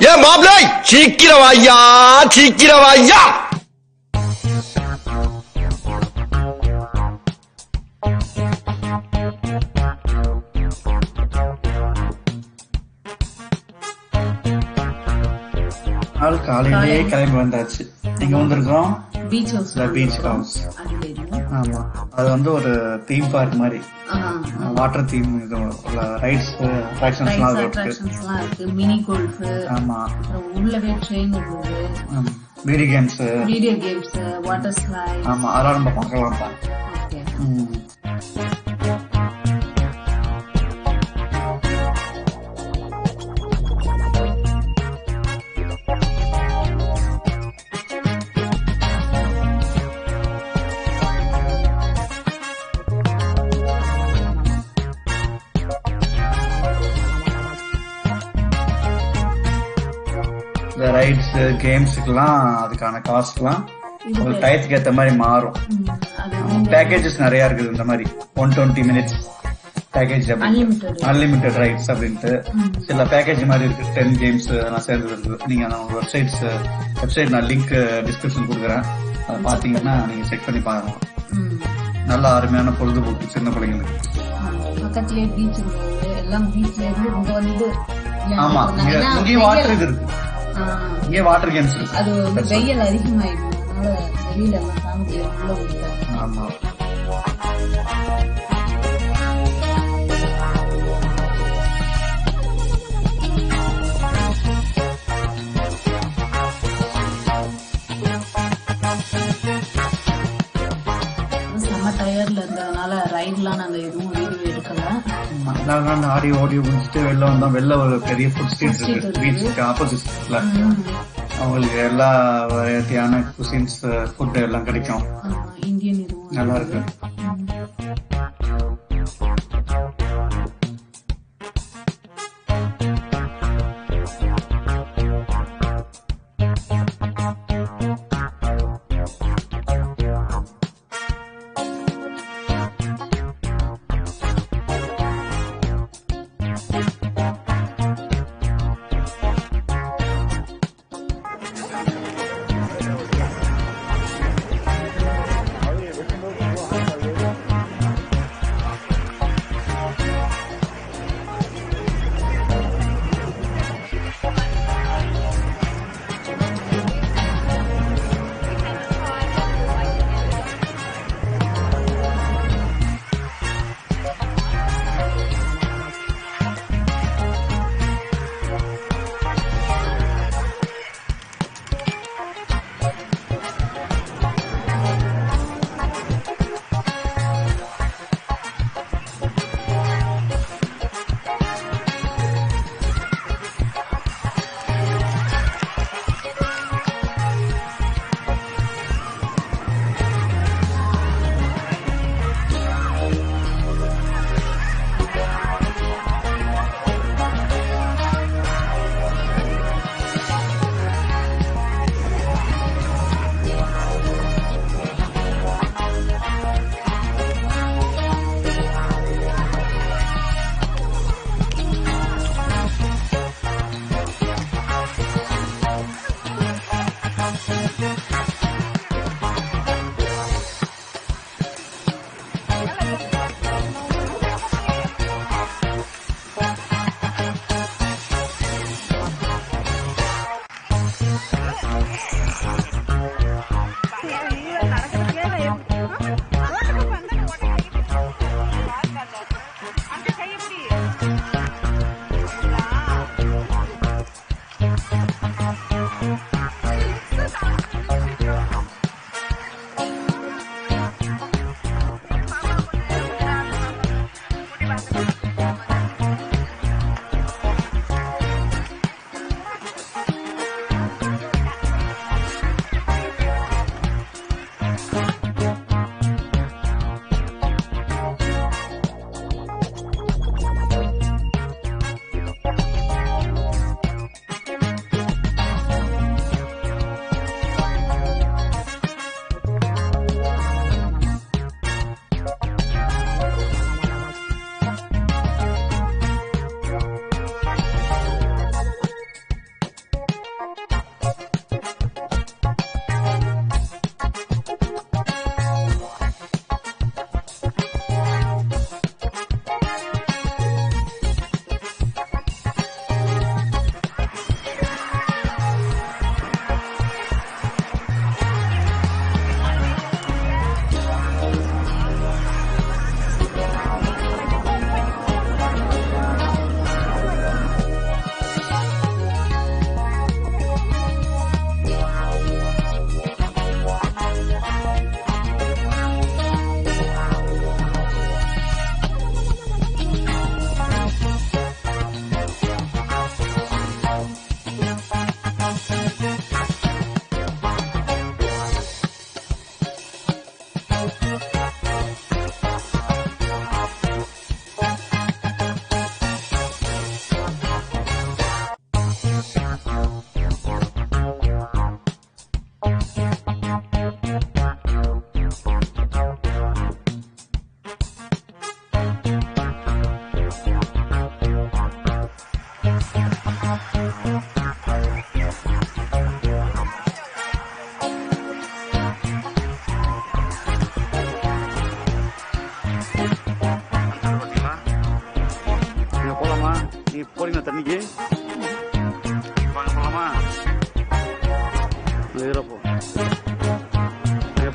ஏ மாப்ள சீக்கிரம் ஐயா சீக்கிரம் ஐயா நாள் காலையிலேயே கிளம்பி வந்தாச்சு இங்க வந்திருக்கோம் beach house The beach house. அது தெரியும் ஆமா அது வந்து ஒரு தீம் பார்க் மாதிரி ஆஹ். வாட்டர் தீம் இது உள்ள ரைட்ஸ் அட்ராக்ஷன்ஸ் எல்லாம் ரைட்ஸ் இருக்கு அட்ராக்ஷன்ஸ்லாம் இருக்கு மினி கோல்ஃப் ஆமா உள்ளவே ட்ரெயின் இருந்தது video games video games water slide ஆமா அதெல்லாம் நம்ம பார்க்கலாம் தான் ஓகே ம். இந்த ரைட்ஸ் கேம்ஸுக்கெல்லாம் அதுக்கான காஸ்ட்லாம் ஒரு டயத்துக்கு ஏத்த மாதிரி மாறும் அது பேக்கேஜஸ் நிறைய இருக்குது இந்த மாதிரி one twenty minutes package unlimited unlimited rides அப்படின்ட்டு சில பேக்கேஜ் மாதிரி இருக்கு டென் கேம்ஸ் அதெல்லாம் சேர்ந்து இருக்குது நீங்க நான் வெப்சைட்ஸ் வெப்சைட் நான் லிங்க் டிஸ்கிரிப்ஷன் கொடுக்குறேன் அதை பாத்தீங்கன்னா நீங்க செக் பண்ணி பாருங்க நல்ல அருமையான பொழுதுபோக்கு சின்ன பிள்ளைங்களுக்கு பக்கத்துலயே பீச் இருந்தது எல்லாம் பீச்ல இருந்து இங்க வந்து ஆமா இங்க ஏன்னா இங்கேயும் வாட்டர் வெயில்- இது இருக்கு ஆஹ், இங்கே வாட்டர் கேம்ஸ் இருக்கு அது வந்து வெயில் அதிகமாயிடும் அதனால வெளியில எல்லாம் தாங்க முடியாது உள்ள விட்டாங்க ஆமா செம்ம டயர்ட்ல இருந்ததுனால ரைட்லாம் நாங்க எதுவும் வீடியோ எடுக்கல நாங்க ஆடி ஓடி முடிச்சுட்டு வெளில வந்தோம் வெளில ஒரு பெரிய ஃபுட் ஸ்ட்ரீட் street இருக்கு இருக்கு. பீச்சுக்கு ஆப்போசிட்ல ம். அவங்களுக்கு எல்லா வெரைட்டியான குசின்ஸ் ஃபுட் எல்லாம் கிடைக்கும் ஆஹ், இந்தியன் இதுவும் நல்லா இருக்கு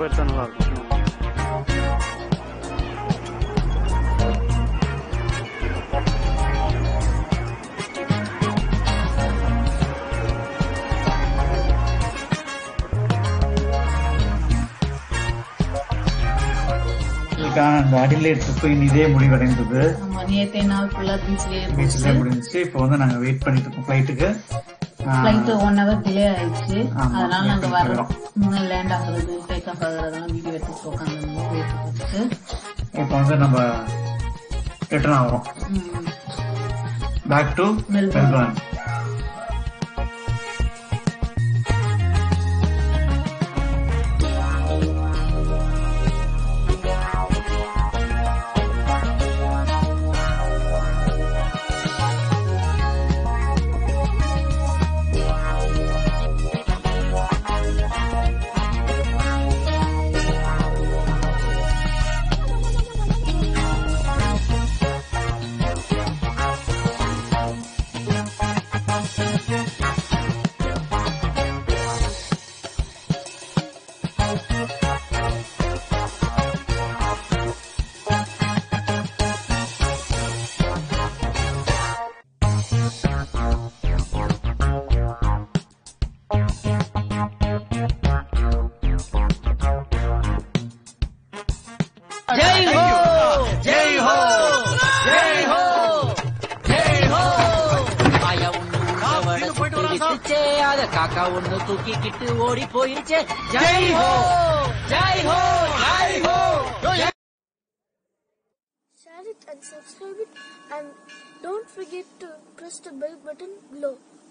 போயிடுச்சா நல்லா இருக்கும் இதுக்கான அந்த அடிலேட் ட்ரிப்பின் இதே முடிவடைந்தது நம்ம நேத்தே நாள் ஃபுல்லா பீச்லயே பீச்ல முடிஞ்சிச்சு இப்போ வந்து நாங்க வெயிட் பண்ணிட்டு இருக்கோம் ஃபிளைட்டுக்கு ஃபிளைட் ஒன் ஹவர் டிலே ஆயிடுச்சு ஆமா, அதனால நாங்க landing வரோம் இன்னும் லேண்ட் ஆகுறது டேக் ஆஃப் ஆகுறதெல்லாம் வீடியோ எடுத்து உட்காந்து வெயிட் பண்ணிட்டு இப்போ வந்து நம்ம ரிட்டர்ன் ஆகிறோம் ம். Back to Melbourne. மெல்பர்ன் ஜெய் ஹோ ஜெய் ஹோ ஜெய் ஹோ ஜெய் ஹோ ஆயா ஒண்ணு உழவட சுத்திருச்சே அத காக்கா ஒண்ணு தூக்கிக்கிட்டு ஓடி போயிருச்சே ஜெய் ஹோ ஜெய் ஹோ ஜெய் ஹோ share it and subscribe it and don't forget to press the bell button below.